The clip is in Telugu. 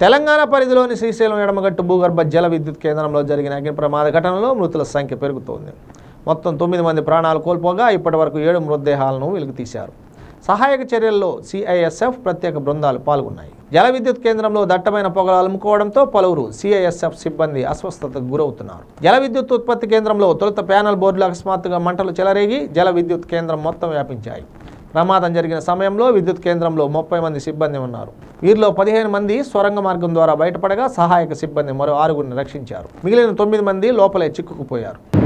తెలంగాణ పరిధిలోని శ్రీశైలం ఎడమగట్టు భూగర్భ జల విద్యుత్ కేంద్రంలో జరిగిన అగ్ని ప్రమాద ఘటనలో మృతుల సంఖ్య పెరుగుతోంది మొత్తం తొమ్మిది మంది ప్రాణాలు కోల్పోగా ఇప్పటి వరకు ఏడు మృతదేహాలను వెలుగుతీశారు సహాయక చర్యల్లో సిఐఎస్ఎఫ్ ప్రత్యేక బృందాలు పాల్గొన్నాయి జల విద్యుత్ కేంద్రంలో దట్టమైన పొగలు అలుముకోవడంతో పలువురు సిఐఎస్ఎఫ్ సిబ్బంది అస్వస్థతకు గురవుతున్నారు జల విద్యుత్ ఉత్పత్తి కేంద్రంలో తొలుత ప్యానల్ బోర్డులు అకస్మాత్తుగా మంటలు చెలరేగి జల విద్యుత్ కేంద్రం మొత్తం వ్యాపించాయి ప్రమాదం జరిగిన సమయంలో విద్యుత్ కేంద్రంలో ముప్పై మంది సిబ్బంది ఉన్నారు వీరిలో పదిహేను మంది సొరంగ మార్గం ద్వారా బయటపడగా సహాయక సిబ్బంది మరో ఆరుగురిని రక్షించారు మిగిలిన తొమ్మిది మంది లోపలే చిక్కుకుపోయారు